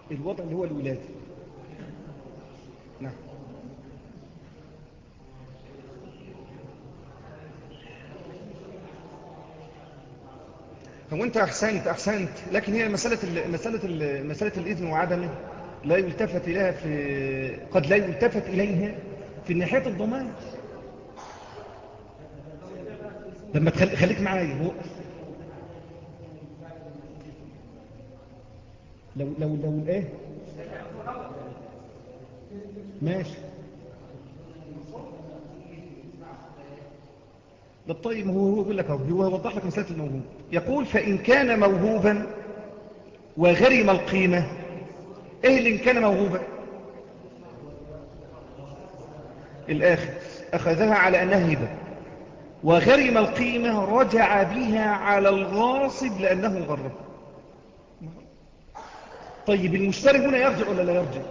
الوضع اللي هو الولادة نعم هو انت احسنت احسنت لكن هي مسألة ال مسألة ال مسألة الاذن وعدمه لا يلتفت اليها في قد لا يلتفت اليها في ناحية الضمان لما تخليك خليك معايا هو لو لو لو ايه ماشي ده طيب هو هو يقول لك اهو هو يوضح لك مساله الموهوب يقول فان كان موهوبا وغرم القيمه ايه اللي ان كان موهوبا الاخر اخذها على انها هبه وغرم القيمه رجع بها على الغاصب لانه غرم طيب المشتري هنا يرجع ولا لا يرجع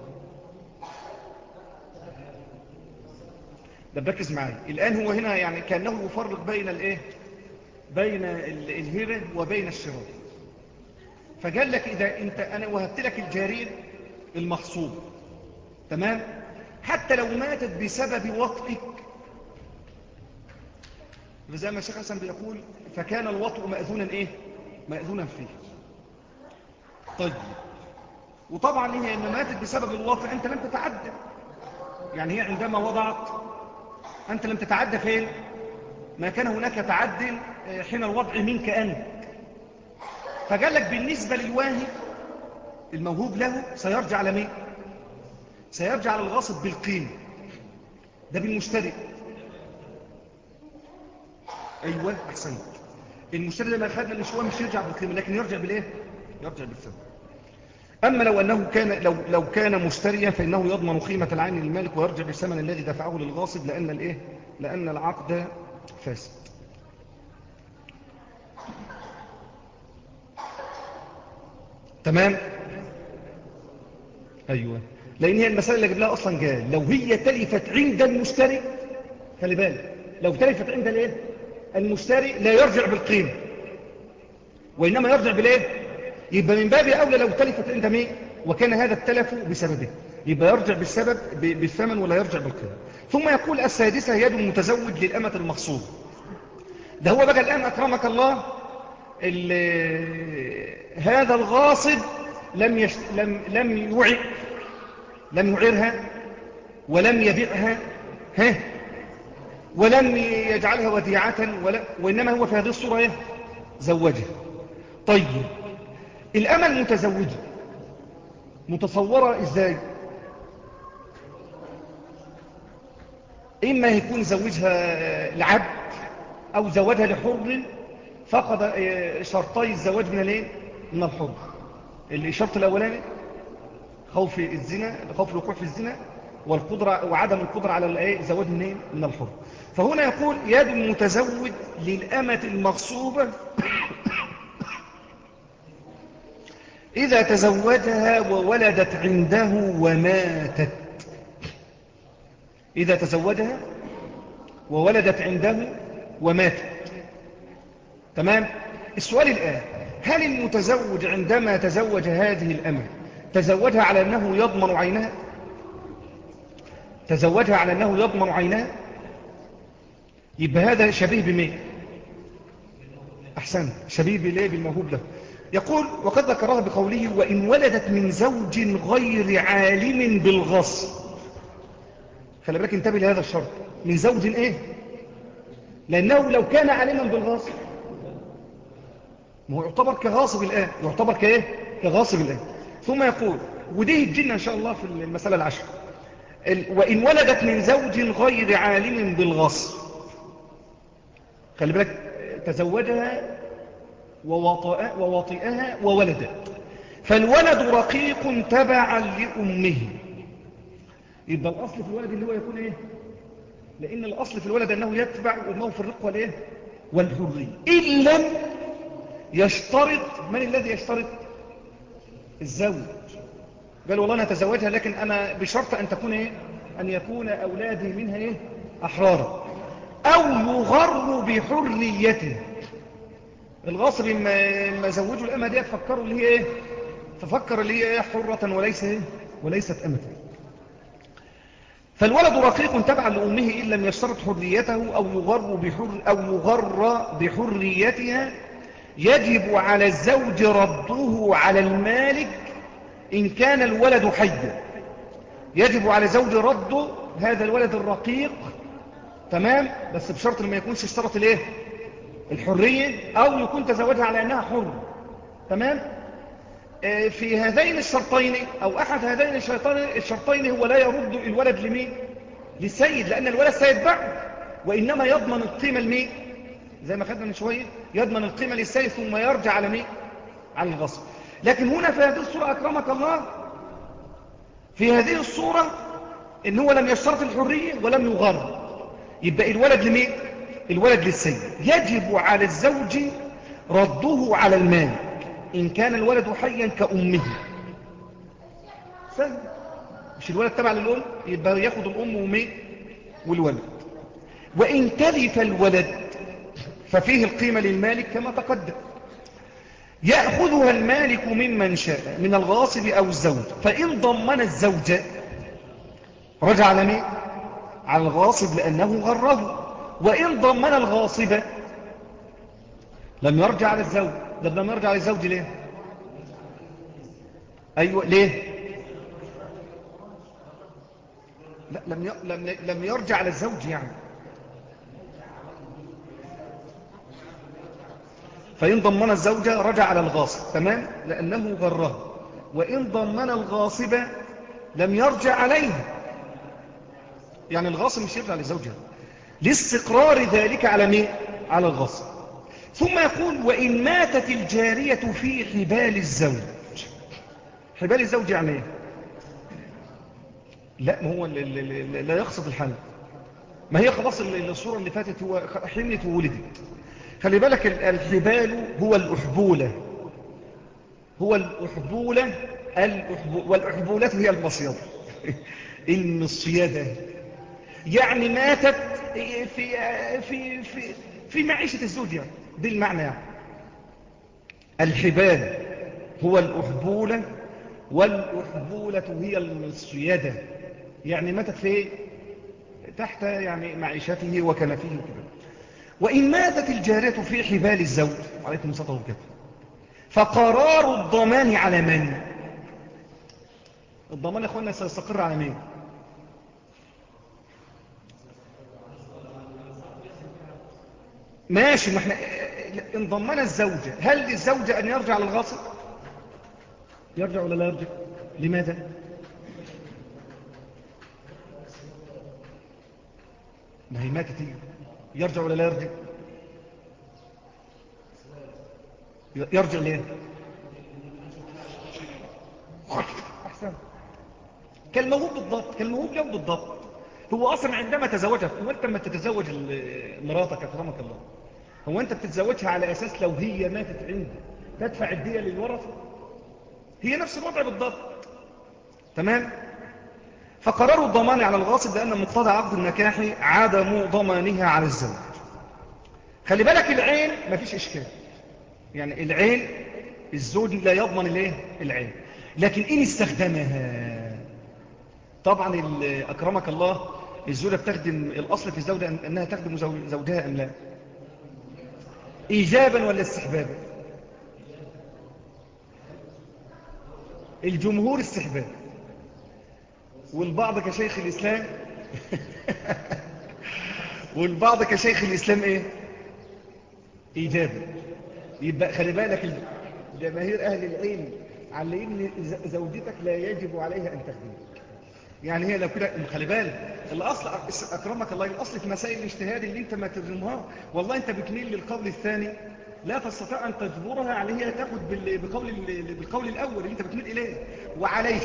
ده بركز معايا الآن هو هنا يعني كأنه يفرق بين الايه بين الهبة وبين الشراء فقال لك إذا أنت أنا وهبت لك الجارية المخصوب تمام حتى لو ماتت بسبب وطئك زي ما الشيخ حسن بيقول فكان الوطء مأذونا إيه مأذونا فيه طيب وطبعا هي إن ماتت بسبب الوطء أنت لم تتعدى يعني هي عندما وضعت أنت لم تتعدى فين ما كان هناك تعد حين الوضع منك أنت فقال لك بالنسبة للواهب الموهوب له سيرجع على مين سيرجع على الغاصب بالقيمة ده بالمشتري أيوة أحسنت المشتري لما أخذنا الشوى مش يرجع بالقيمة لكن يرجع بالإيه يرجع بالثمن أما لو أنه كان لو لو كان مشتريا فإنه يضمن قيمة العين للمالك ويرجع بالثمن الذي دفعه للغاصب لأن الإيه لأن العقد فاسد تمام أيوة لأن هي المسألة اللي قبلها أصلا قال لو هي تلفت عند المشتري خلي بالك لو تلفت عند الايه المشتري لا يرجع بالقيمة وإنما يرجع بالايه يبقى من باب أولى لو تلفت عند مين وكان هذا التلف بسببه يبقى يرجع بالسبب بالثمن ولا يرجع بالقيمة ثم يقول السادسة يد المتزوج للأمة المخصوب ده هو بقى الآن أكرمك الله هذا الغاصب لم, يشت... لم... لم يعر لم يعرها ولم يبيعها ها ولم يجعلها وديعة ولا... وإنما هو في هذه الصورة إيه؟ زوجها طيب الأمة المتزوجة متصورة إزاي إما يكون زوجها لعبد أو زوجها لحر فقد شرطي الزواج من الايه من الحر الشرط الأولاني خوف الزنا خوف الوقوع في الزنا والقدرة وعدم القدرة على الايه زواج من من الحر فهنا يقول يد المتزوج للأمة المغصوبة إذا تزوجها وولدت عنده وماتت إذا تزوجها وولدت عنده وماتت تمام السؤال الآن هل المتزوج عندما تزوج هذه الأمة تزوجها على أنه يضمن عينها تزوجها على أنه يضمن عينها يبقى هذا شبيه بمين أحسن شبيه بليه بالموهوب له يقول وقد ذكرها بقوله وإن ولدت من زوج غير عالم بالغصب خلي بالك انتبه لهذا الشرط من زوج ايه لأنه لو كان عالما بالغصب ما هو يعتبر كغاصب الآن يعتبر كإيه كغاصب الآن ثم يقول وديه الجنة إن شاء الله في المسألة العشر وإن ولدت من زوج غير عالم بالغصب خلي بالك تزوجها ووطئها وولدت فالولد رقيق تبعا لأمه يبقى الأصل في الولد اللي هو يكون إيه لأن الأصل في الولد أنه يتبع أمه في الرق والإيه والحرية إن لم يشترط من الذي يشترط الزوج قال والله أنا أتزوجها لكن أنا بشرط أن تكون إيه أن يكون أولادي منها إيه أحرارا أو يغر بحريته الغاصب لما زوجوا الأمة دي تفكروا اللي هي إيه ففكر اللي هي حرة وليس إيه؟ وليست أمة فالولد رقيق تبعا لأمه إن لم يشترط حريته أو يغر, بحر أو يغر بحريتها يجب على الزوج رده على المالك إن كان الولد حيا يجب على زوج رده هذا الولد الرقيق تمام بس بشرط ما يكونش اشترط الايه الحرية او يكون تزوجها على انها حر تمام آه، في هذين الشرطين او احد هذين الشرطين هو لا يرد الولد لمين للسيد لان الولد سيتبعه وانما يضمن القيمة لمين زي ما خدنا من شوية يضمن القيمة للسيد ثم يرجع على مين على الغصب لكن هنا في هذه الصورة اكرمك الله في هذه الصورة ان هو لم يشترط الحرية ولم يغر يبقى الولد لمين الولد للسيد يجب على الزوج رده على المال إن كان الولد حيا كأمه سهل مش الولد تبع للأم يبقى ياخد الأم ومين والولد وإن تلف الولد ففيه القيمة للمالك كما تقدم يأخذها المالك ممن شاء من الغاصب أو الزوج فإن ضمن الزوج رجع على مين على الغاصب لأنه غره وإن ضمن الغاصب لم يرجع على الزوج ده لم يرجع على الزوج ليه أيوة ليه لا لم لم لم يرجع على الزوج يعني فإن ضمن الزوجة رجع على الغاصب تمام لأنه غره وإن ضمن الغاصب لم يرجع عليه يعني الغاصب مش يرجع لزوجها لاستقرار ذلك على مين على الغاصب ثم يقول وإن ماتت الجارية في حبال الزوج حبال الزوج يعني ايه لا ما هو لا يقصد الحل ما هي خلاص الصورة اللي فاتت هو حملت وولدت خلي بالك الحبال هو الأحبولة هو الأحبولة والأحبولة هي المصيدة المصيدة يعني ماتت في في في في معيشة الزوج يعني دي المعنى يعني الحبال هو الأحبولة والأحبولة هي الصيادة يعني ماتت في تحت يعني معيشته وكنفه وكذا وإن ماتت الجارية في حبال الزوج عليكم الصلاة والسلام فقرار الضمان على من الضمان يا أخوانا سيستقر على مين ماشي ما احنا ان ضمن الزوجة هل للزوجة ان يرجع للغاصب يرجع ولا لا يرجع لماذا ما هي ماتت هي يرجع ولا لا يرجع يرجع ليه احسن كالموهوب بالضبط كالموهوب له بالضبط هو اصلا عندما تزوجها هو انت لما تتزوج مراتك اكرمك الله هو انت بتتزوجها على اساس لو هي ماتت عندك تدفع الدية للورثة هي نفس الوضع بالضبط تمام فقرروا الضمان على الغاصب لأن مقتضى عقد النكاح عدم ضمانها على الزوج خلي بالك العين مفيش إشكال يعني العين الزوج لا يضمن الايه العين لكن إن استخدمها طبعا أكرمك الله الزوجة بتخدم الأصل في الزوجة أنها تخدم زوجها أم لا إيجابا ولا استحبابا الجمهور استحباب والبعض كشيخ الإسلام والبعض كشيخ الإسلام إيه إيجابا يبقى خلي بالك جماهير أهل العلم على إن زوجتك لا يجب عليها أن تخدمك يعني هي لو كده خلي بالك الاصل اكرمك الله الاصل في مسائل الاجتهاد اللي انت ما تظلمها والله انت بتميل للقول الثاني لا تستطيع ان تجبرها على هي تاخد بقول بالقول الاول اللي انت بتميل اليه وعليه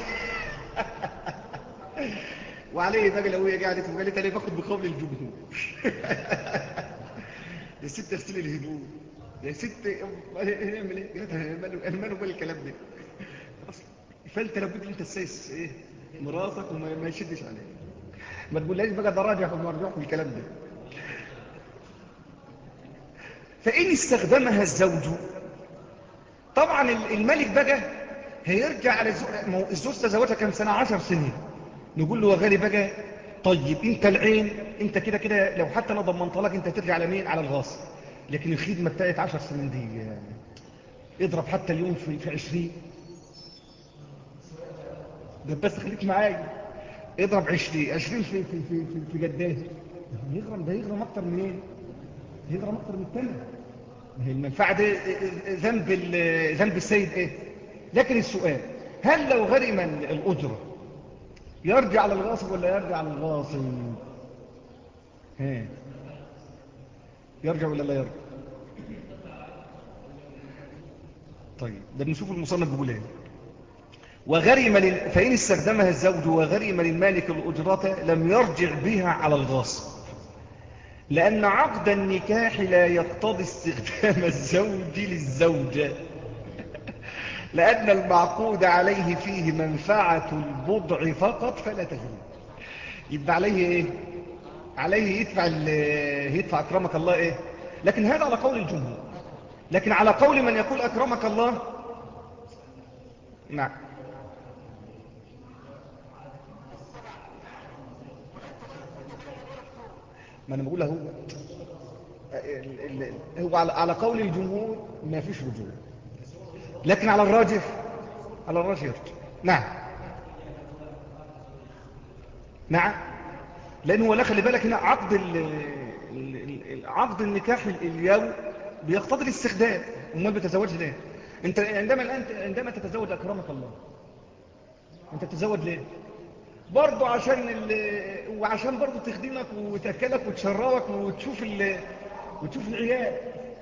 وعليه بقى لو هي قاعده وقالت لي باخد بقول الجمهور يا ست اغسل الهدوم يا ست اعمل ايه قالت ماله ماله الكلام ده فانت لابد انت تسيس ايه مراتك وما يشدش عليك ما تقولهاش بقى ده راجع ومرجوح الكلام ده فإن استخدمها الزوج طبعا الملك بقى هيرجع على الزوج ما هو الزوج تزوجها كام سنة عشر سنين نقول له يا غالي بقى طيب انت العين انت كده كده لو حتى انا ضمنت لك انت ترجع على مين على الغاصب لكن الخدمة بتاعت عشر سنين دي يعني اضرب حتى اليوم في في 20 ده بس خليك معايا اضرب 20 20 في في في في, في جداه يغرم ده يغرم اكتر من ايه يغرم اكتر من الثمن ما هي المنفعه دي ذنب ذنب السيد ايه لكن السؤال هل لو غرم الاجره يرجع للغاصب ولا يرجع للغاصب ها يرجع ولا لا يرجع طيب ده بنشوف المصنف بيقول ايه وغرم لل... فإن استخدمها الزوج وغرم للمالك الأجرة لم يرجع بها على الغاصب لأن عقد النكاح لا يقتضي استخدام الزوج للزوجة لأن المعقود عليه فيه منفعة البضع فقط فلا تجري يبقى عليه إيه؟ عليه يدفع, يدفع أكرمك الله إيه؟ لكن هذا على قول الجمهور لكن على قول من يقول أكرمك الله نعم ما أنا بقول هو هو على قول الجمهور ما فيش رجوع لكن على الراجح على الراجح يرجع نعم نعم لأنه هو لا خلي بالك هنا عقد عقد النكاح اليوم بيقتضي الاستخدام امال بتتزوج ليه انت عندما الان عندما تتزوج اكرمك الله انت تتزوج ليه برضه عشان وعشان برضه تخدمك وتاكلك وتشربك وتشوف ال... وتشوف العيال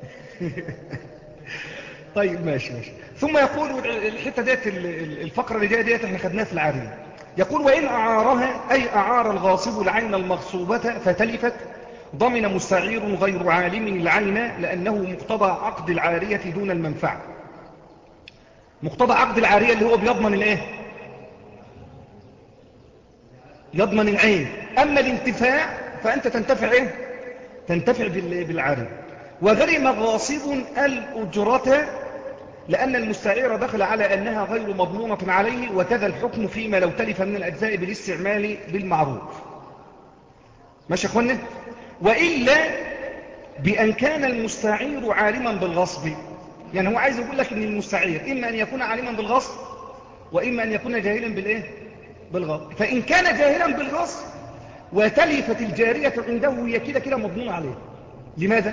طيب ماشي ماشي ثم يقول الحته ديت الفقره اللي جايه ديت احنا خدناها في العاريه يقول وان اعارها اي اعار الغاصب العين المغصوبه فتلفت ضمن مستعير غير عالم العين لانه مقتضى عقد العاريه دون المنفعه مقتضى عقد العاريه اللي هو بيضمن الايه يضمن العين اما الانتفاع فانت تنتفع ايه تنتفع بالعاريه وغرم غاصب الأجرة لأن المستعير دخل على أنها غير مضمونة عليه وكذا الحكم فيما لو تلف من الأجزاء بالاستعمال بالمعروف ماشي يا أخوانا وإلا بأن كان المستعير عالما بالغصب يعني هو عايز يقول لك أن المستعير إما أن يكون عالما بالغصب وإما أن يكون جاهلا بالإيه بالغصب فإن كان جاهلا بالغصب وتلفت الجارية عنده هي كده كده مضمون عليه لماذا؟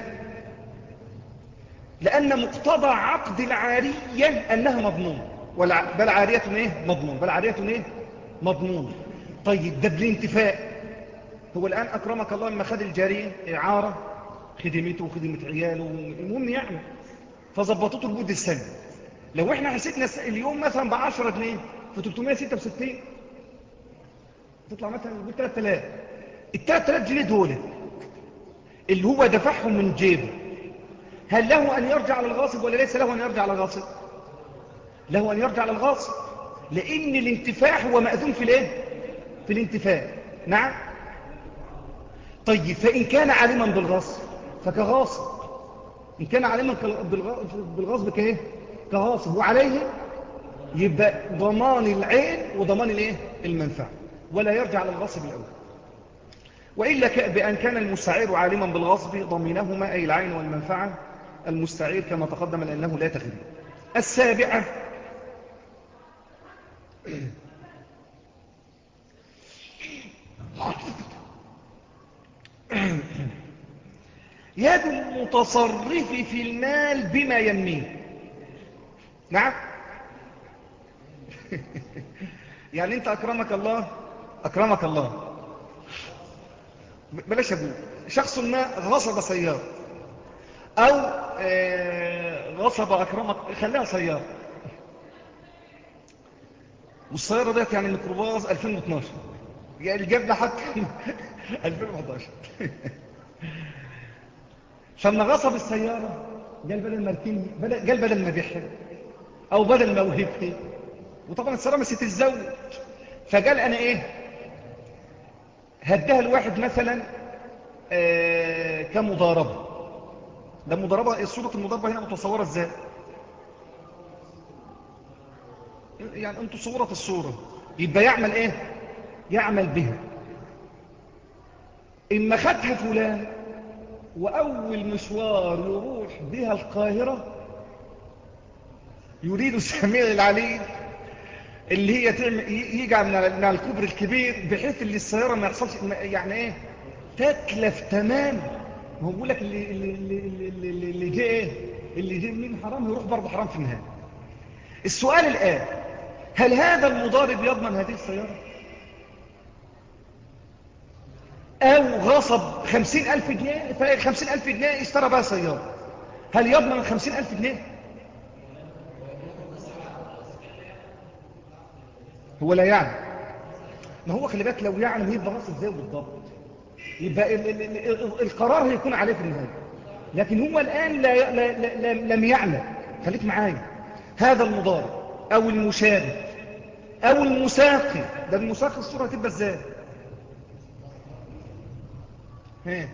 لأن مقتضى عقد العارية أنها مضمون بل عارية إيه؟ مضمون بل عارية إيه؟ مضمون طيب ده بالانتفاء هو الآن أكرمك الله لما خد الجارية إعارة خدمته وخدمة عياله المهم يعني فظبطته البود السنة لو احنا حسيتنا اليوم مثلا ب 10 جنيه في 366 تطلع مثلا ب 3000 ال 3000 جنيه دول اللي هو دفعهم من جيبه هل له أن يرجع للغاصب ولا ليس له أن يرجع للغاصب له أن يرجع للغاصب لأن الانتفاع هو مأذون في الايه في الانتفاع نعم طيب فإن كان عالما بالغاصب فكغاصب إن كان عالما بالغاصب كايه كغاصب وعليه يبقى ضمان العين وضمان الايه المنفعه ولا يرجع للغاصب الأول وإلا بأن كان المستعير عالما بالغصب ضمنهما أي العين والمنفعة المستعير كما تقدم لأنه لا تغيير السابعة يد المتصرف في المال بما ينميه نعم يعني انت أكرمك الله أكرمك الله بلاش أقول شخص ما غصب سيارة أو غصب أكرمك خليها سيارة والسيارة ديت يعني الميكروباص 2012 يعني جاب لحد 2011 فلما غصب السيارة قال بدل ما اركني قال بدل ما بيحها أو بدل ما وهبتي وطبعا السيارة مسيت الزوج فقال أنا إيه هدها الواحد مثلا آه كمضاربة ده مضاربة صورة المضاربة هنا متصورة ازاي يعني انتوا صورة الصورة يبقى يعمل ايه يعمل بها إما خدها فلان وأول مشوار يروح بها القاهرة يريد السميع العليم اللي هي تعمل يجي من الكبر الكبير بحيث اللي السيارة ما يحصلش يعني ايه تتلف تمام ما هو بيقول لك اللي اللي اللي اللي, اللي جه ايه اللي جه من حرام يروح برضه حرام في النهايه السؤال الآن هل هذا المضارب يضمن هذه السيارة أو غصب خمسين ألف جنيه فخمسين ألف جنيه اشترى بها سيارة هل يضمن خمسين ألف جنيه هو لا يعلم ما هو خلي بالك لو يعلم يبقى غصب زيه بالضبط يبقى ال ال ال القرار هيكون عليه في النهاية لكن هو الآن لا لا لا لم يعلم خليك معايا هذا المضارب أو المشارك أو المساقي ده المساقي الصورة هتبقى ازاي ها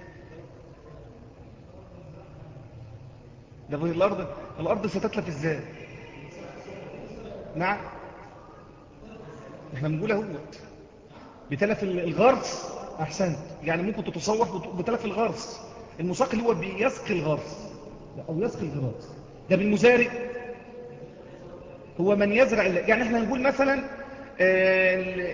ده الأرض الأرض ستتلف ازاي نعم احنا بنقول اهو بتلف الغرس احسنت يعني ممكن تتصور بتلف الغرس المساقي اللي هو بيسقي الغرس او يسقي الغرس ده بالمزارع هو من يزرع يعني احنا نقول مثلا آه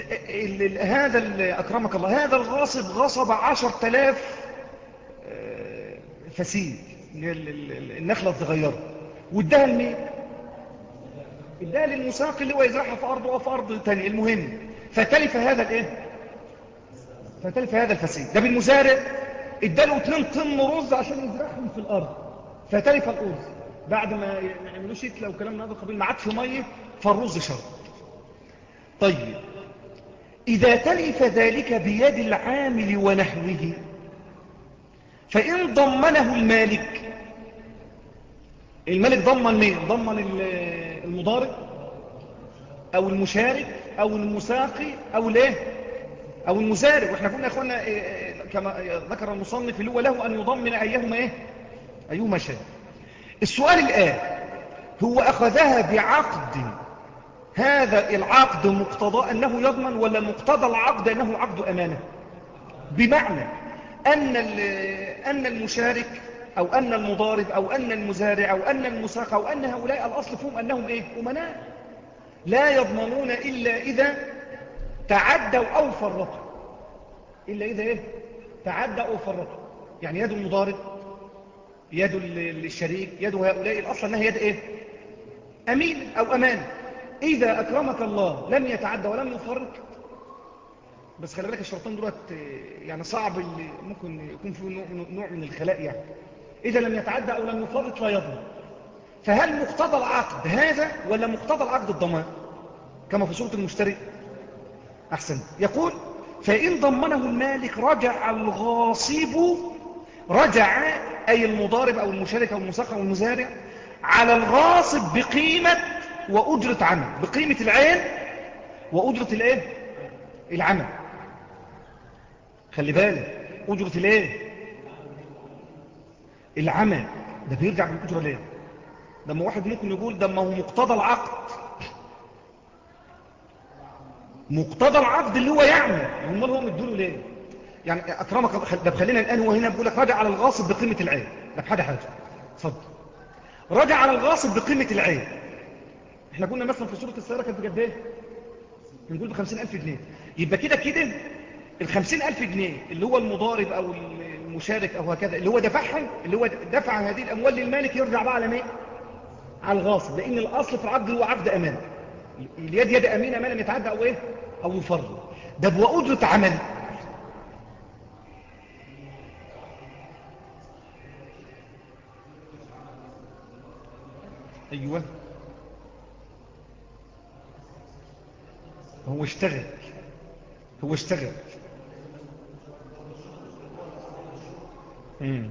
هذا أكرمك الله هذا الغاصب غصب عشر تلاف آه فسيل النخلة الصغيرة واداها لمين اداها للمساقي اللي هو يزرعها في أرضه أو في أرض تاني المهم فتلف هذا الايه فتلف هذا الفسيل ده بالمزارع اداله 2 طن رز عشان يزرعهم في الأرض فتلف الأرز بعد ما يعملوش يتلى وكلام من هذا القبيل ما عاد في ميه فالرز شرب طيب إذا تلف ذلك بيد العامل ونحوه فإن ضمنه المالك الملك ضمن مين ضمن المضارب أو المشارك أو المساقي أو الايه أو المزارع وإحنا قلنا يا أخوانا كما ذكر المصنف اللي هو له أن يضمن أيهما إيه أيهما شيء السؤال الآن هو أخذها بعقد هذا العقد مقتضى أنه يضمن ولا مقتضى العقد أنه عقد أمانة بمعنى أن, أن المشارك أو أن المضارب أو أن المزارع أو أن المساق أو أن هؤلاء الأصل فيهم أنهم إيه؟ أمناء لا يضمنون إلا إذا تعدوا أو فرطوا إلا إذا إيه؟ تعدوا أو فرطوا يعني يد المضارب يد الشريك يد هؤلاء الأصل أنها يد إيه أمين أو أمان إذا أكرمك الله لم يتعدى ولم يفرط بس خلي بالك الشرطان دولت يعني صعب اللي ممكن يكون فيه نوع من الخلاء يعني إذا لم يتعدى أو لم يفرط لا يضمن فهل مقتضى العقد هذا ولا مقتضى العقد الضمان كما في سورة المشتري أحسن يقول فإن ضمنه المالك رجع الغاصب رجع أي المضارب أو المشارك أو المساق أو المزارع على الغاصب بقيمة وأجرة عمل بقيمة العين وأجرة الايه العمل خلي بالك أجرة الايه العمل ده بيرجع بالأجرة ليه لما واحد ممكن يقول ده ما هو مقتضى العقد مقتضى العقد اللي هو يعمل امال هو مدوله ليه يعني اكرمك ده خلينا الان هو هنا بيقول لك راجع على الغاصب بقيمه العين ده بحاجه حاجه اتفضل راجع على الغاصب بقيمه العين احنا قلنا مثلا في صوره السياره كانت بقد ايه بنقول ب 50000 جنيه يبقى كده كده ال 50000 جنيه اللي هو المضارب او المشارك او هكذا اللي هو دفعهم اللي هو دفع هذه الاموال للمالك يرجع بقى على مين على الغاصب لان الاصل في العقد هو عقد امانه اليد يد امينه ما لم يتعدى او ايه او يفرط ده بأجرة عمل ايوه هو اشتغل هو اشتغل امم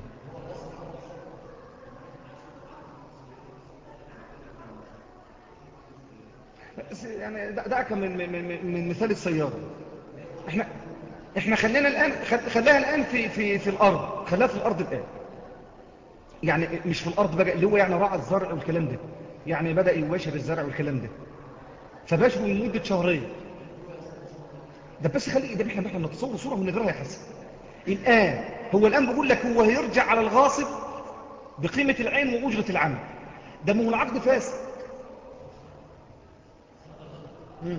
يعني دعك من, من, من, من مثال السيارة احنا احنا خلينا الآن خلاها الآن في, في, في الأرض خلاها في الأرض الآن يعني مش في الأرض بقى اللي هو يعني راعى الزرع والكلام ده يعني بدأ يواشر الزرع والكلام ده فباشره لمدة شهرين ده بس خلي ده احنا احنا نتصور صورة ونجرها يا حسن الآن هو الآن بيقول لك هو هيرجع على الغاصب بقيمة العين وأجرة العمل ده مو العقد فاسد مم.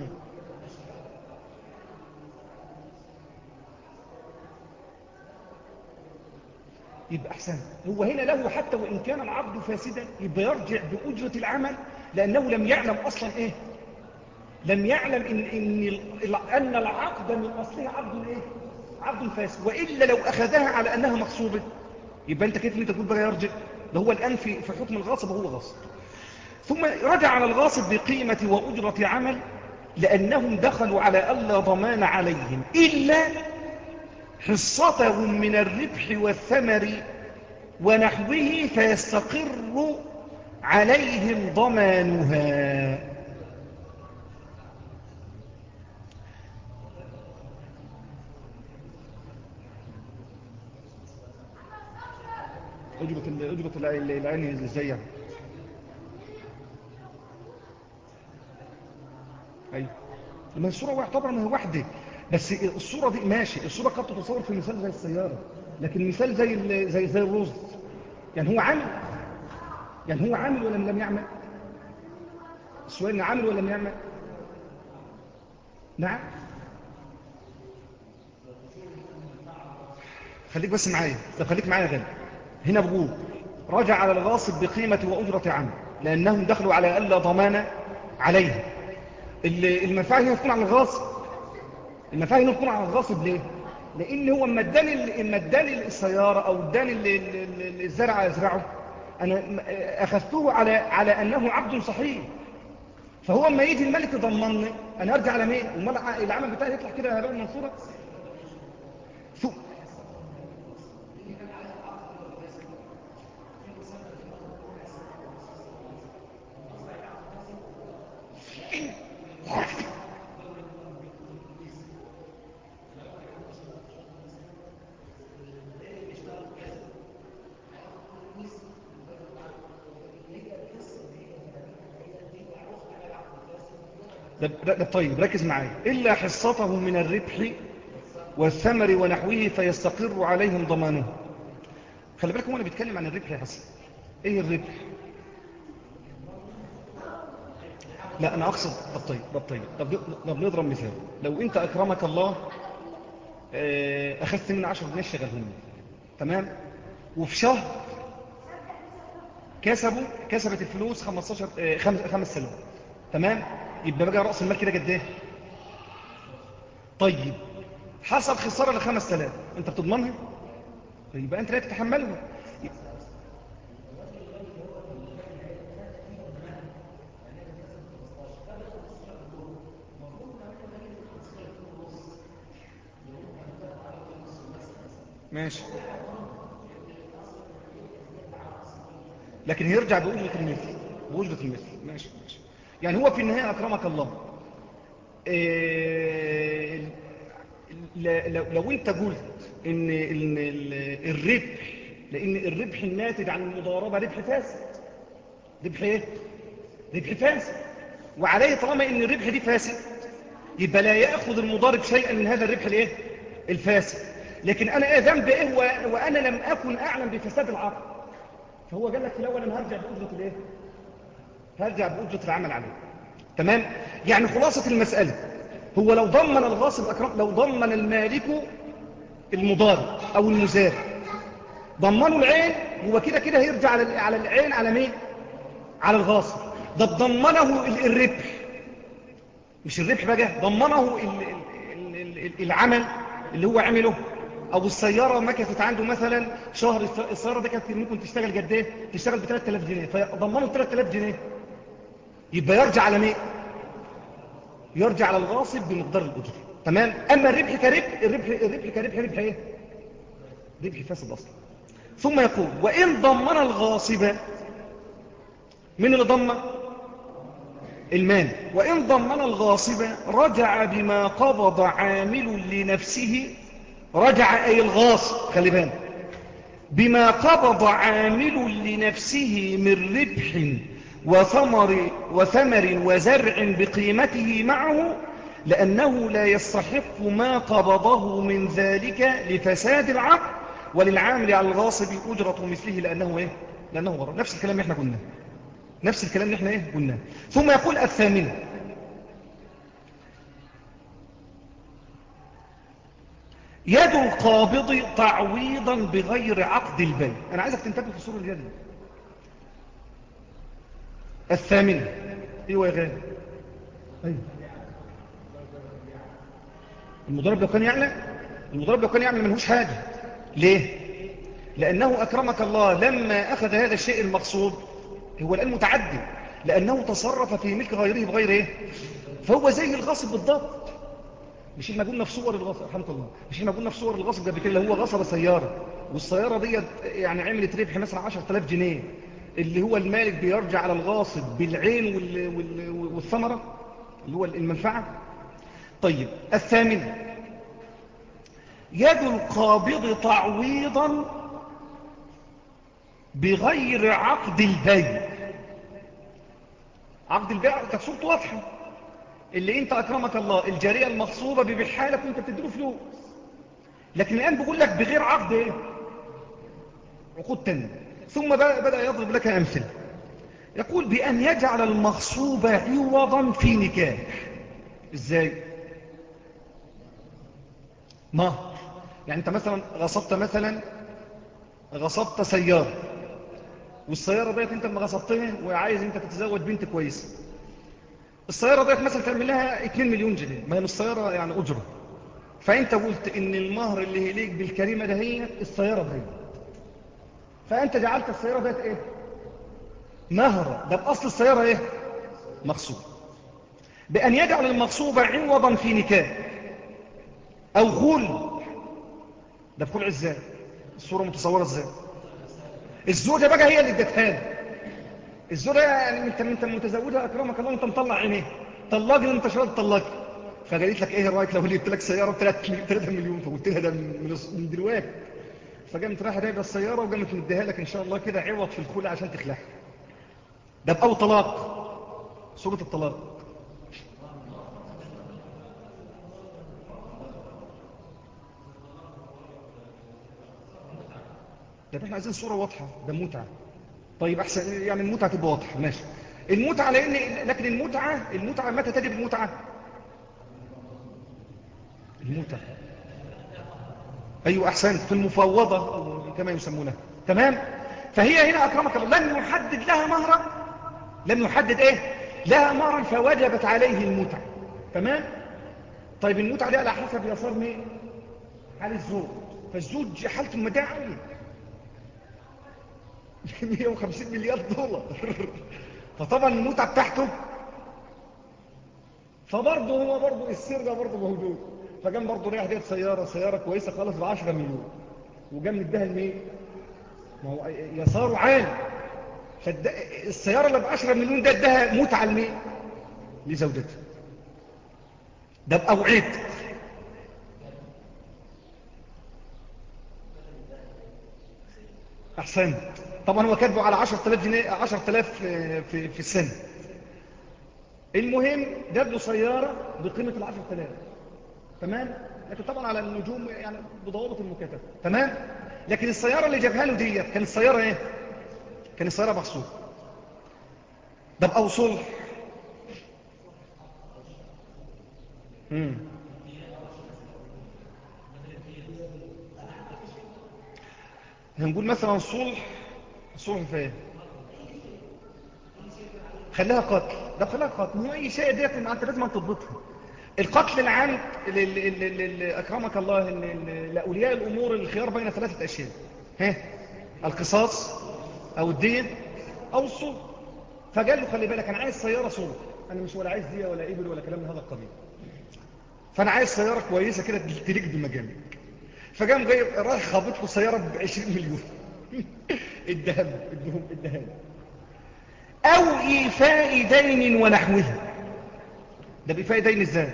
يبقى أحسن هو هنا له حتى وإن كان العقد فاسدا يبقى يرجع بأجرة العمل لأنه لم يعلم أصلا إيه لم يعلم إن, إن, أن العقد من أصلها عقد إيه عقد فاسد وإلا لو أخذها على أنها مغصوبة يبقى أنت كيف أنت تقول بقى يرجع ده هو الآن في, في حكم الغاصب هو غاصب ثم رجع على الغاصب بقيمة وأجرة عمل لأنهم دخلوا على ألا ضمان عليهم إلا حصتهم من الربح والثمر ونحوه فيستقر عليهم ضمانها أجبة أجبة العين ازاي يعني أيوة ما الصورة واحدة طبعا ما هي واحدة بس الصورة دي ماشي الصورة قد تتصور في مثال زي السيارة لكن مثال زي زي زي الرز يعني هو عامل يعني هو عامل ولا لم يعمل السؤال عامل ولا لم يعمل نعم خليك بس معايا طب خليك معايا غالي هنا بقول رجع على الغاصب بقيمة وأجرة عمل لأنهم دخلوا على ألا ضمان عليها المنفعة هنا تكون على الغاصب المنفعة هنا تكون على الغاصب ليه؟ لأن هو اما اداني السيارة أو اداني الزرع يزرعه أنا أخذته على على أنه عبد صحيح فهو اما يجي الملك يضمنني أنا أرجع على مين؟ العمل بتاعي يطلع كده هباء منصورة طيب ركز معايا إلا حصتهم من الربح والثمر ونحوه فيستقر عليهم ضمانه خلي بالكم وانا بيتكلم عن الربح يا حسن ايه الربح لا انا اقصد بالطيب بالطيب طب طب نضرب مثال لو انت اكرمك الله اخذت من 10 جنيه شغلهم تمام وفي شهر كسبوا كسبت الفلوس 15 خمس سنوات تمام يبقى بقى رأس المال كده قد ايه طيب حصل خسارة ل 5000 انت بتضمنها يبقى انت لا تتحملها ماشي لكن يرجع بأجرة المثل بأجرة المثل ماشي ماشي يعني هو في النهاية أكرمك الله إيه لو انت قلت ان الربح لان الربح الناتج عن المضاربة ربح فاسد ربح ايه ربح فاسد وعليه طالما ان الربح دي فاسد يبقى لا يأخذ المضارب شيئا من هذا الربح الايه الفاسد لكن انا ايه ذنب ايه وانا لم اكن اعلم بفساد العقد فهو قال لك في الاول انا هرجع بأجرة الايه هرجع بأجرة العمل عليه تمام يعني خلاصة المسألة هو لو ضمن الغاصب أكرم لو ضمن المالك المضارب أو المزارع ضمنوا العين هو كده كده هيرجع على على العين على مين على الغاصب ده ضمنه الربح مش الربح بقى ضمنه العمل اللي هو عمله او السيارة مكثت عنده مثلا شهر السيارة دي كانت ممكن تشتغل قد ايه تشتغل ب 3000 جنيه فضمنه 3000 جنيه يبقى يرجع على مين يرجع على الغاصب بمقدار الأجر تمام أما الربح كربح الربح, الربح كربح ربح إيه ربح فاسد أصلا ثم يقول وإن ضمن الغاصب من اللي ضمن المال وإن ضمن الغاصب رجع بما قبض عامل لنفسه رجع أي الغاصب خلي بالك بما قبض عامل لنفسه من ربح وثمر, وثمر وزرع بقيمته معه لأنه لا يستحق ما قبضه من ذلك لفساد العقد وللعامل على الغاصب أجرة مثله لأنه إيه؟ لأنه غرر نفس الكلام اللي احنا قلناه نفس الكلام اللي احنا إيه؟ قلناه ثم يقول الثامنة يد القابض تعويضا بغير عقد البيع أنا عايزك تنتبه في صورة اليد الثامنة ايوه يا غالي ايوه المضرب لو كان يعلم المضرب لو كان يعلم منهوش حاجة ليه لأنه أكرمك الله لما أخذ هذا الشيء المقصود هو الآن متعدي لأنه تصرف في ملك غيره بغير إيه فهو زي الغاصب بالضبط مش احنا قلنا في صور الغصب رحمه الله مش احنا قلنا في صور الغصب ده كده اللي هو غصب سيارة والسيارة دي يعني عملت ربح مثلا 10000 جنيه اللي هو المالك بيرجع على الغاصب بالعين وال... وال... والثمرة اللي هو المنفعة طيب الثامنة يد القابض تعويضا بغير عقد البيع عقد البيع كانت صورته واضحة اللي انت اكرمك الله الجارية المغصوبة ببيعها لك وانت بتديله فلوس لكن الان بيقول لك بغير عقد ايه عقود تانية ثم بدأ يضرب لك امثله يقول بأن يجعل المغصوب عوضا في نكاح ازاي مهر يعني انت مثلا غصبت مثلا غصبت سيارة والسيارة ديت انت ما غصبتها وعايز انت تتزوج بنت كويسة السيارة ديت مثلا تعمل لها 2 مليون جنيه ما هي السيارة يعني أجرة فانت قلت ان المهر اللي هليك بالكريمة ده هي السيارة ديت فانت جعلت السيارة ديت ايه مهر ده بأصل السيارة ايه مغصوب بأن يجعل المغصوب عوضا في نكاح أو خل ده في خلع ازاي الصورة متصورة ازاي الزوجة بقى هي اللي ادتها الزوجة يعني انت انت متزوجها اكرمك الله وانت مطلع عينيه طلقني انت شرط طلقني فقالت لك ايه رايك لو جبت لك سياره ب 3 مليون فقلت لها ده من دلوقتي فقامت رايحه جايبه السياره وقامت مديها لك ان شاء الله كده عوض في الخلع عشان تخلعها ده بأول طلاق سوره الطلاق ده احنا عايزين صورة واضحة ده متعة طيب احسن يعني المتعة تبقى واضحة ماشي المتعة لان لكن المتعة المتعة متى تجب المتعة المتعة ايوه احسنت في المفوضة او كما يسمونها تمام فهي هنا اكرمك الله لم يحدد لها مهرا لم يحدد ايه لها مهرا فوجبت عليه المتعة تمام طيب المتعة دي على حسب يسار مين حال الزوج فالزوج حالته مداعية 150 مليار دولار فطبعا المتعة بتاعته فبرضه هو برضه السرقة برضه موجود فقام برضه رايح ديت سيارة سيارة كويسة خالص ب 10 مليون وقام مديها لمين؟ ما هو يساره عالي فالسيارة اللي ب 10 مليون ده اداها متعة لمين؟ لزوجته ده بأوعيد أحسنت طبعا هو كاتبه على 10000 جنيه 10000 في في السنه المهم جاب له سياره بقيمه ال 10000 تمام لكن طبعا على النجوم يعني بضوابط المكاتبه تمام لكن السياره اللي جابها له ديت كانت السياره ايه كانت السياره مخصوص ده باوصل امم هنقول مثلا صلح صلح فين خليها قتل ده خليها قتل هو اي شيء ديت انت لازم تضبطها القتل العام اللي اكرمك الله لاولياء الامور الخيار بين ثلاثه اشياء ها القصاص او الدين او الصلح فقال له خلي بالك انا عايز سياره صلح انا مش ولا عايز ديه ولا ابل ولا كلام من هذا القبيل فانا عايز سياره كويسه كده تليق بمجالك فقام جايب رايح خابط له سياره ب 20 مليون الذهب الدهم الذهب او ايفاء دين ونحوه ده بايفاء دين ازاي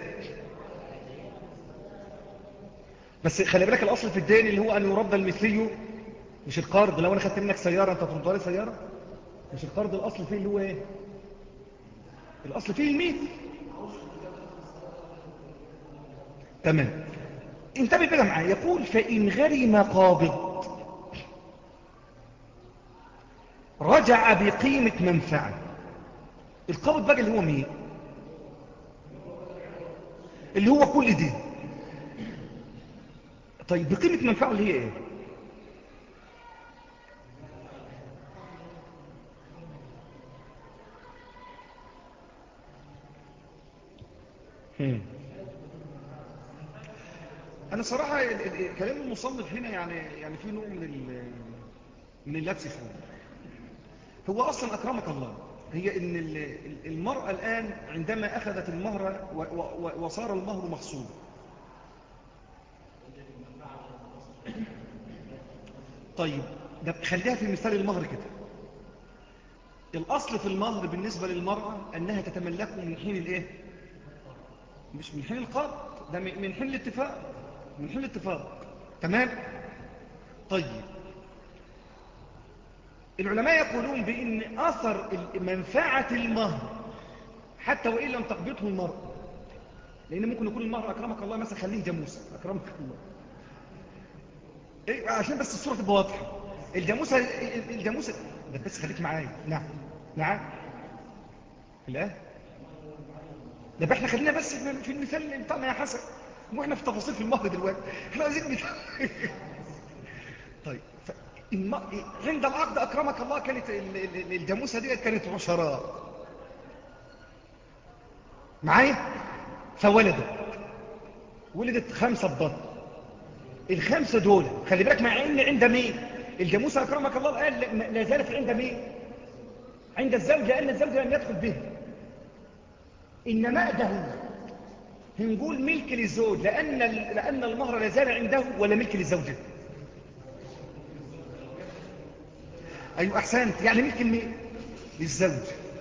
بس خلي بالك الاصل في الدين اللي هو ان يرد المثلي مش القرض لو انا خدت منك سياره انت ترد لي سياره مش القرض الأصل فيه اللي هو ايه الأصل فيه الميت تمام انتبه بقى معايا يقول فإن غرم قابض رجع بقيمة منفعة القابض بقى اللي هو مين اللي هو كل دي طيب بقيمة منفعة اللي هي ايه هم. انا صراحة كلام المصنف هنا يعني يعني في نوع من من اللبس فيه هو اصلا اكرمك الله هي ان المرأة الان عندما اخذت المهر وصار المهر مخصوب طيب ده خليها في مثال المهر كده الاصل في المهر بالنسبة للمرأة انها تتملكه من حين الايه مش من حين القرض ده من حين الاتفاق من حين الاتفاق تمام طيب العلماء يقولون بأن أثر منفعة المهر حتى وإن لم تقبضه المرأة لأن ممكن يكون المهر أكرمك الله مثلا خليه جاموسة أكرمك الله إيه عشان بس الصورة تبقى واضحة الجاموسة الجاموسة ده بس خليك معايا نعم نعم لا ده احنا خلينا بس في المثال بتاعنا يا حسن واحنا في تفاصيل في المهر دلوقتي احنا عايزين مثال طيب الم... عند العقد أكرمك الله كانت الجاموسة دي كانت عشرات معايا فولدت ولدت خمسة بطن الخمسة دول خلي بالك مع ان عند مين الجاموسة أكرمك الله قال لا زالت عند مين عند الزوج لأن الزوج لم يدخل به إنما ده هنقول ملك للزوج لأن, لأن المهر لا زال عنده ولا ملك للزوجة أيوة أحسنت يعني ملك المين للزوج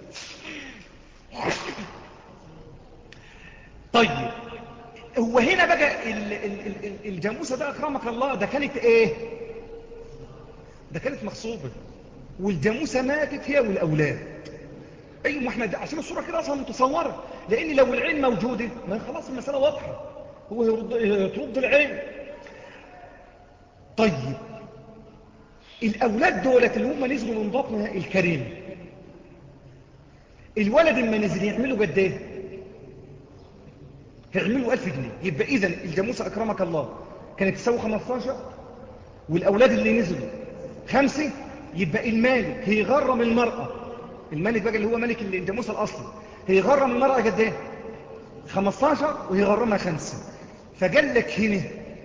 طيب هو هنا بقى الجاموسة ده أكرمك الله ده كانت إيه ده كانت مغصوبة والجاموسة ماتت هي والأولاد أيوة ما احنا عشان الصورة كده أصلا متصورة لأن لو العين موجودة ما خلاص المسألة واضحة هو يرد العين طيب الأولاد دولت اللي هم نزلوا من بطنها الكريم الولد اما نزل يعملوا قد ايه هيعملوا 1000 جنيه يبقى إذا الجاموسة أكرمك الله كانت تساوي 15 والأولاد اللي نزلوا خمسة يبقى المالك هيغرم المرأة الملك بقى اللي هو ملك الجاموسة الأصلي هيغرم المرأة قد ايه 15 ويغرمها خمسة فقال لك هنا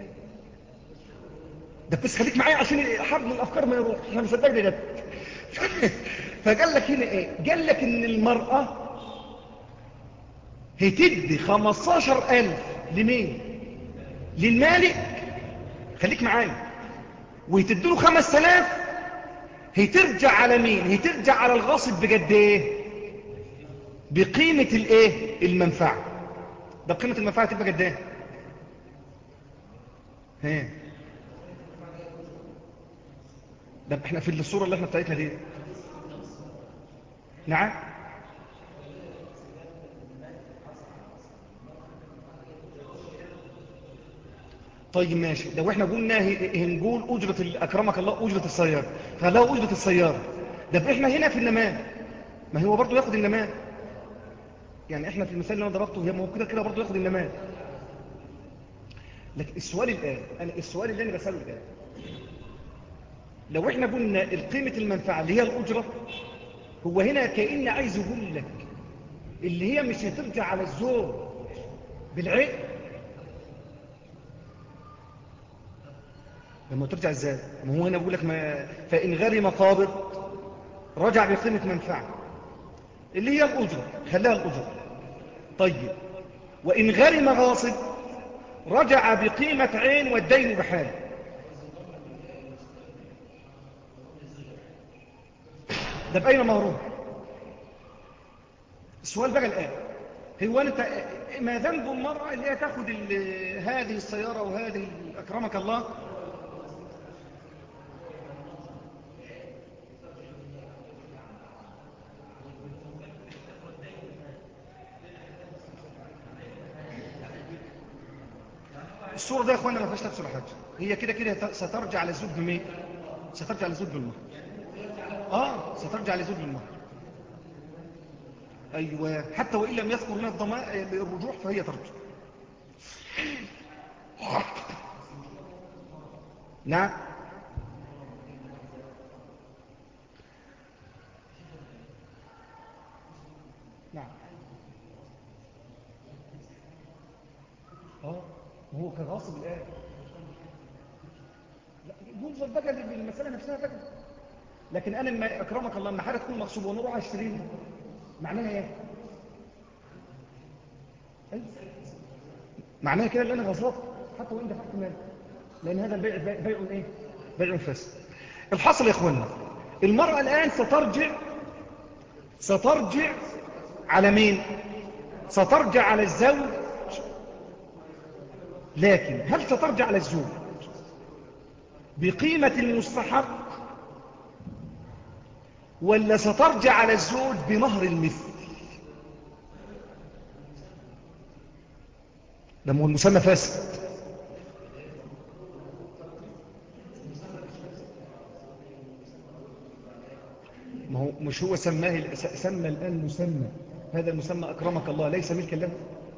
ده بس خليك معايا عشان حبل الافكار ما يروح احنا مصدقني ده فقال لك هنا ايه قال لك ان المرأة هتدي 15000 لمين للمالك خليك معايا ويتدي له 5000 هترجع على مين هترجع على الغاصب بجد ايه بقيمة الايه المنفعة ده بقيمة المنفعة تبقى قد ايه ها ده احنا في الصورة اللي احنا بتاعتنا دي نعم طيب ماشي لو احنا قلنا هنقول أجرة أكرمك الله أجرة السيارة فلا أجرة السيارة ده احنا هنا في النماء ما هو برضو ياخد النماء يعني احنا في المثال اللي انا ضربته هي ما هو كده كده برضو ياخد النماء لكن السؤال الآن أنا السؤال اللي أنا بسأله الآن لو احنا قلنا القيمة المنفعة اللي هي الأجرة هو هنا كأن عايز يقول لك اللي هي مش هترجع على الزوج بالعين لما ترجع ازاي ما هو هنا بقول لك ما فإن غرم قابض رجع بقيمة منفعة اللي هي الأجرة خلاها الأجرة طيب وإن غرم غاصب رجع بقيمة عين والدين بحاله ده بأين مهروب السؤال بقى الآن هو أنت ما ذنب المرأة اللي هي تأخذ هذه السيارة وهذه أكرمك الله الصورة دي يا اخوانا ما فيهاش تفسير حاجة هي كده كده سترجع للزوج بمين سترجع للزوج بالمهر اه سترجع للزوج بالمهر ايوه حتى وان لم يذكر لنا الضماء الرجوع فهي ترجع نعم نعم اه هو كان غاصب الآن لا يوجد بقى المسألة نفسها بقى لكن أنا ما أكرمك الله لما حاجة تكون مغصوبة ونروح أشتريها معناها إيه؟ أيوة. معناها كده اللي أنا غصبت حتى وإن دفعت مال لأن هذا البيع بيع, بيع إيه؟ بيع فاسد الحصل يا إخوانا المرأة الآن سترجع سترجع على مين؟ سترجع على الزوج لكن هل سترجع على الزوج بقيمة المستحق ولا سترجع على الزوج بمهر المثل ده هو المسمى فاسد ما هو مش هو سماه سمى الآن مسمى هذا المسمى أكرمك الله ليس ملكا له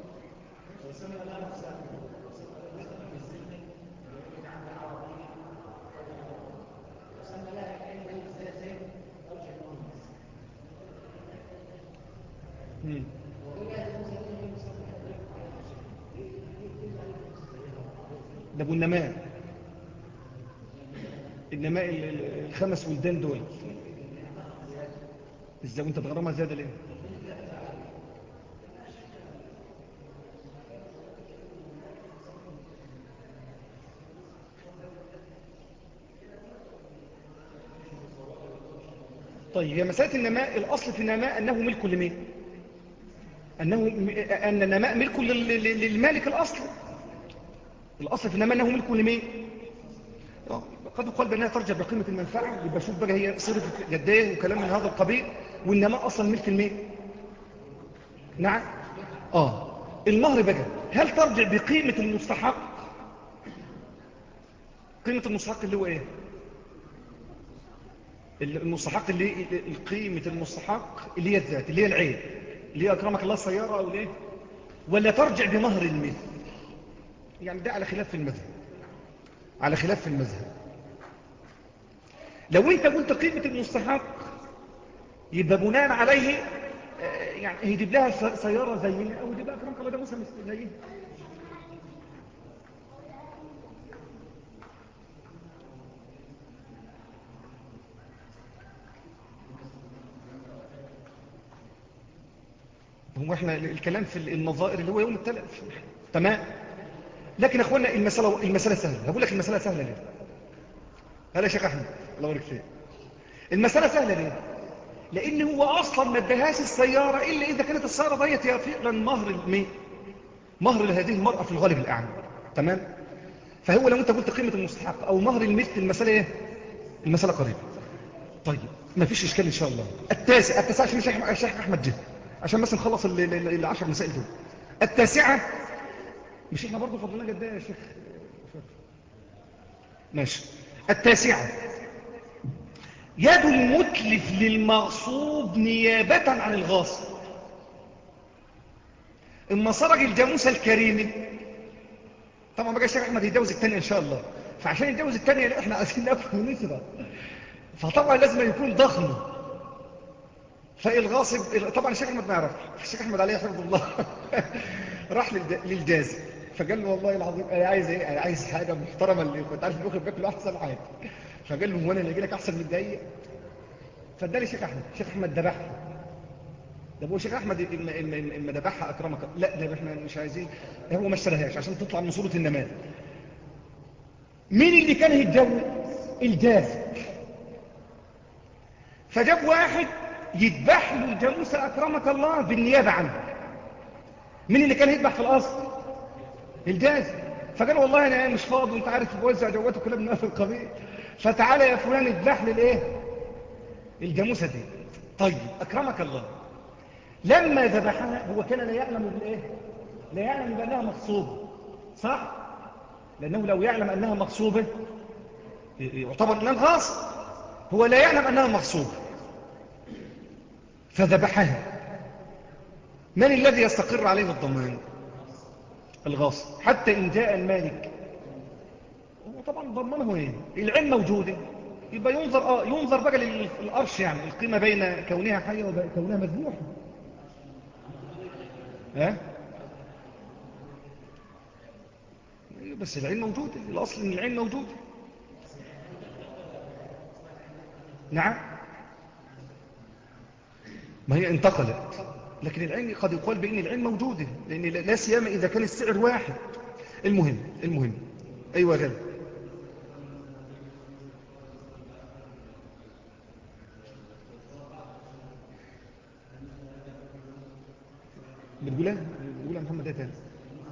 ده ابو النماء النماء الخمس ولدان دول ازاي وانت بغرامها زياده ليه طيب هي مسألة النماء الأصل في النماء أنه ملك لمين أنه أن النماء ملك للمالك الأصل الأصل في النماء أنه ملك لمين قد يقال بأنها ترجع بقيمة المنفعة يبقى شوف بقى هي صرفت جديه وكلام من هذا القبيل والنماء أصلا ملك المين نعم آه المهر بقى هل ترجع بقيمة المستحق قيمة المستحق اللي هو ايه المستحق اللي قيمة المستحق اللي هي الذات اللي هي العين اللي هي أكرمك الله السيارة أو ليه ولا ترجع بمهر المثل يعني ده على خلاف في المذهب على خلاف في المذهب لو انت قلت قيمة المستحق يبقى بناء عليه يعني يجيب لها سيارة زينا أو يجيب لها أكرمك الله ده مسلم زينا هو احنا الكلام في النظائر اللي هو يوم الثلاث تمام لكن يا اخوانا المسألة, المسألة سهلة هقول لك المسألة سهلة ليه هلا يا شيخ احمد الله يبارك فيك المسألة سهلة ليه لان هو اصلا ما ادهاش السيارة الا اذا كانت السيارة ديت هي فعلا مهر المين مهر لهذه المرأة في الغالب الاعلى تمام فهو لو انت قلت قيمة المستحق او مهر المثل المسألة ايه المسألة قريبة طيب ما فيش اشكال ان شاء الله التاسع التاسع عشان الشيخ احمد جه عشان بس نخلص العشر مسائل دول التاسعة مش احنا برضو فضلنا قد ايه يا شيخ ماشي التاسعة يد المتلف للمغصوب نيابة عن الغاصب اما سرق الجاموسة الكريمة طبعا بقى الشيخ احمد يتجوز الثانية ان شاء الله فعشان يتجوز الثانية احنا عايزين ناكل ونسرق فطبعا لازم يكون ضخم فالغاصب طبعا الشيخ احمد ما يعرف الشيخ احمد عليه حفظ الله راح للجازي فقال له والله العظيم انا عايز ايه انا عايز حاجه محترمه اللي كنت عارف الاخر بياكل احسن حاجه فقال له هو انا اللي اجي لك احسن من دقيق فاداني الشيخ احمد الشيخ احمد ذبحها ده هو الشيخ احمد اما ذبحها اكرمك لا ده احنا مش عايزين هو ما اشتراهاش عشان تطلع من صوره النمال مين اللي كان يتجوز الجاز فجاب واحد يذبح له الجاموسه اكرمك الله بالنيابه عنه مين اللي كان يذبح في الاصل الجاز فقال والله انا مش فاضي وانت عارف بوزع جواته كلها من في القبيل فتعالى يا فلان اذبح لي الايه الجاموسه دي طيب اكرمك الله لما ذبحها هو كان لا يعلم بالايه لا يعلم بانها مغصوبه صح لأنه لو يعلم أنها مغصوبة يعتبر الآن غاصب هو لا يعلم أنها مغصوبة فذبحها من الذي يستقر عليه الضمان الغاصب حتى إن جاء المالك هو طبعا ضمنه ايه العلم موجودة يبقى ينظر اه ينظر بقى للقرش يعني القيمة بين كونها حية وكونها مذبوحة ها بس العلم موجود الأصل ان العلم موجود نعم ما هي انتقلت لكن العلم قد يقال بأن العلم موجود لأن لا سيما إذا كان السعر واحد المهم المهم أيوة غالب بتقولها بتقولها محمد ايه تاني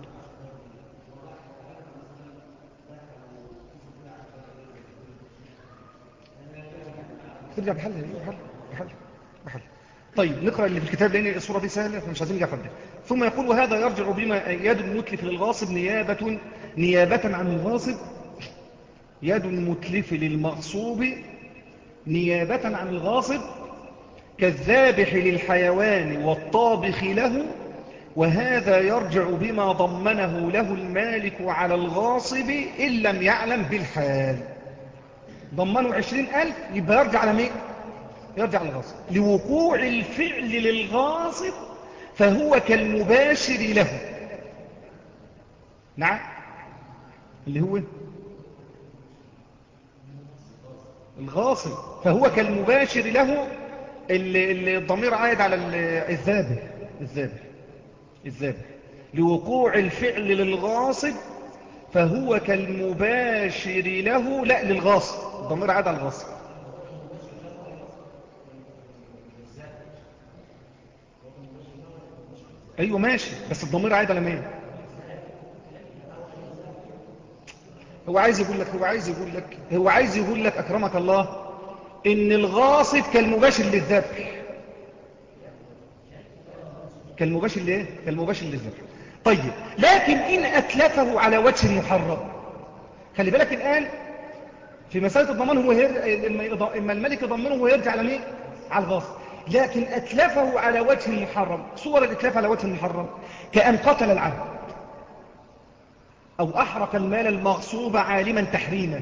ترجع بحل بحل بحل بحل طيب نقرأ اللي في الكتاب لأن الصورة دي سهلة مش عايزين نرجع قدام ثم يقول وهذا يرجع بما يد المتلف للغاصب نيابة نيابة عن الغاصب يد المتلف للمغصوب نيابة عن الغاصب كالذابح للحيوان والطابخ له وهذا يرجع بما ضمنه له المالك على الغاصب إن لم يعلم بالحال ضمنه عشرين ألف يبقى يرجع على مين يرجع للغاصب لوقوع الفعل للغاصب فهو كالمباشر له نعم اللي هو الغاصب فهو كالمباشر له اللي الضمير عايد على الذابح الذابح الذابح لوقوع الفعل للغاصب فهو كالمباشر له لا للغاصب الضمير عاد على الغاصب ايوه ماشي بس الضمير عاد على مين هو عايز يقول لك هو عايز يقول لك هو عايز يقول لك اكرمك الله ان الغاصب كالمباشر للذبح كالمباشر ليه كالمباشر للذبح طيب لكن إن أتلفه على وجه محرم خلي بالك الآن في مسألة الضمان هو هير... إما الملك يضمنه ويرجع على مين على الغاصب لكن أتلفه على وجه محرم صور الإتلاف على وجه محرم كأن قتل العبد أو أحرق المال المغصوب عالما تحريما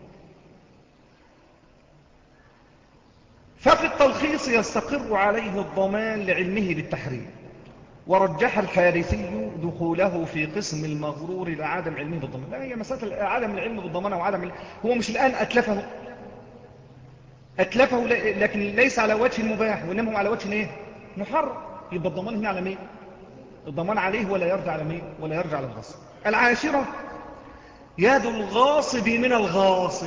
ففي التلخيص يستقر عليه الضمان لعلمه بالتحريم ورجح الحارثي دخوله في قسم المغرور لعدم علمه بالضمان لا هي مسألة عدم العلم بالضمان أو عدم هو مش الآن أتلفه أتلفه لكن ليس على وجه مباح وإنما هو على وجه إيه؟ محرم يبقى الضمان هنا على مين الضمان عليه ولا يرجع على مين ولا يرجع على الغاصب العاشرة يد الغاصب من الغاصب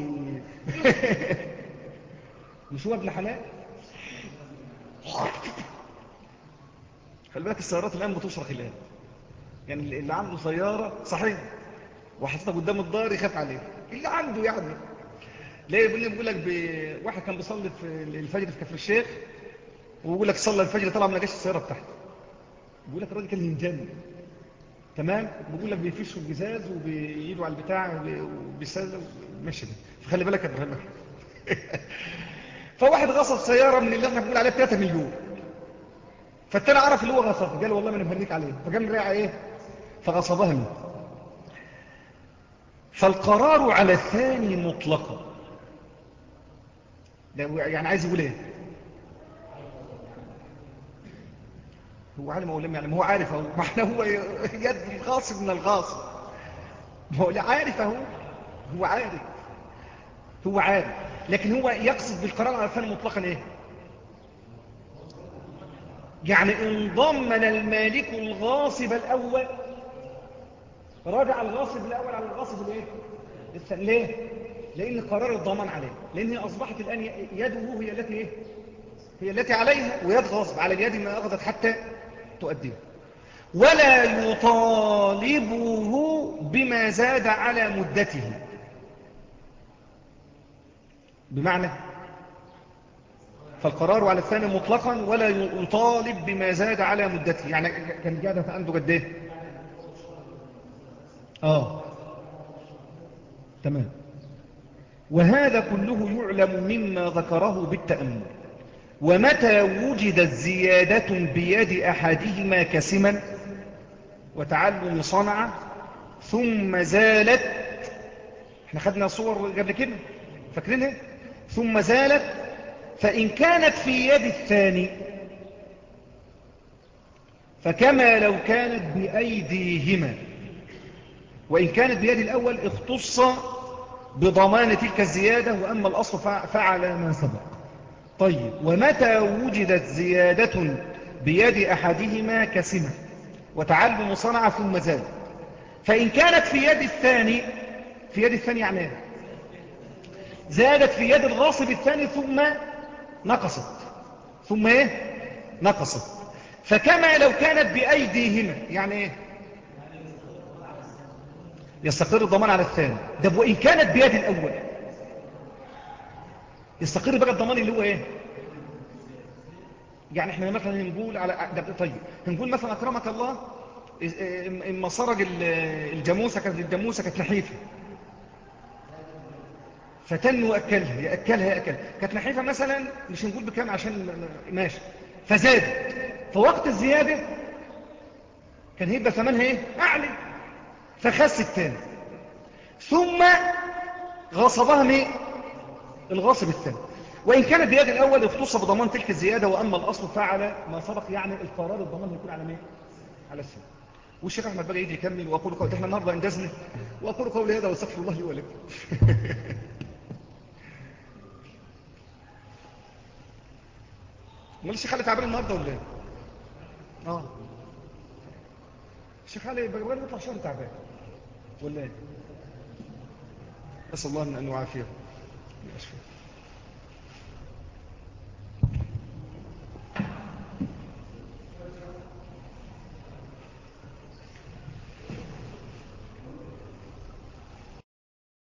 مش هو ابن حلال خلي بالك السيارات الآن بتشرخ الآن يعني اللي عنده سيارة صحيح وحطها قدام الدار يخاف عليه اللي عنده يعني ليه بيقول لي بيقول لك ب... واحد كان بيصلي في الفجر في كفر الشيخ ويقول لك صلى الفجر طلع ما لقاش السياره بتاعته بيقول لك الراجل كان ينجن تمام بيقول لك بيفشوا الجزاز وبييدوا على البتاع وبيسلم ماشي فخلي بالك يا ابراهيم فواحد غصب سياره من اللي احنا بنقول عليها 3 مليون فالتاني عرف اللي هو غصبها قال والله ما انا مهنيك عليه فقام رايح ايه فغصبها منه فالقرار على الثاني مطلقا يعني عايز يقول ايه هو عالم او لم يعلم هو عارف اهو معنى هو يد الغاصب من الغاصب هو لا عارف اهو هو عارف هو عارف لكن هو يقصد بالقرار على الثاني مطلقا ايه يعني ان ضمن المالك الغاصب الاول راجع الغاصب الاول على الغاصب الايه ليه لان قرار الضمان عليه لان هي اصبحت الان يده هي التي ايه هي التي عليها ويد غاصب على اليد ما اخذت حتى تؤديه ولا يطالبه بما زاد على مدته بمعنى فالقرار على الثاني مطلقا ولا يطالب بما زاد على مدته يعني كان قاعدة عنده قد ايه اه تمام وهذا كله يعلم مما ذكره بالتأمل ومتى وجدت زيادة بيد أحدهما كسما وتعلم صنعة ثم زالت احنا خدنا صور قبل كده فاكرينها ثم زالت فإن كانت في يد الثاني فكما لو كانت بأيديهما وإن كانت بيد الأول اختص بضمان تلك الزيادة وأما الأصل فعل ما سبق طيب ومتى وجدت زيادة بيد أحدهما كسمة وتعلم صنع ثم زاد فإن كانت في يد الثاني في يد الثاني يعني ايه زادت في يد الغاصب الثاني ثم نقصت ثم ايه نقصت فكما لو كانت بأيديهما يعني ايه يستقر الضمان على الثاني ده وإن كانت بيد الأول يستقر بقى الضمان اللي هو ايه يعني احنا مثلا نقول على ده طيب نقول مثلا اكرمك الله اما سرج الجاموسه كانت الجاموسه كانت نحيفه فتن واكلها ياكلها ياكلها كانت نحيفه مثلا مش نقول بكام عشان ماشي فزادت فوقت الزياده كان هيبقى ثمنها ايه اعلى فخس الثاني ثم غصبها مين الغاصب الثاني وإن كانت بيد الأول اختص بضمان تلك الزيادة وأما الأصل فعل ما سبق يعني القرار الضمان يكون على مين على السنة والشيخ أحمد بقى يجي يكمل وأقول قولي احنا النهاردة انجزنا وأقول قولي هذا واستغفر الله لي ولكم امال الشيخ علي تعبان النهارده ولا ايه اه الشيخ علي بقى يطلع شهر تعبان ولا ايه اسال الله ان يعافيه